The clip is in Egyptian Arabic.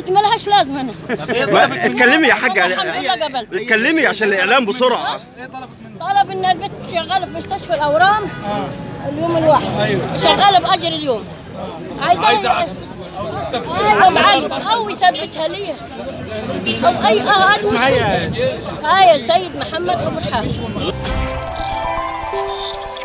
قلت ما لهاش لازمه انا ما- اتكلمي يا حاجه الحمد لله قبلت اتكلمي عشان الاعلام بسرعه طلب ان البنت شغاله في مستشفى الاورام اليوم الواحد ايوه شغاله باجر اليوم عايزه عايزه عقد او يثبتها لي او اي اه هات مشكلتي اه يا سيد محمد ابو الحاج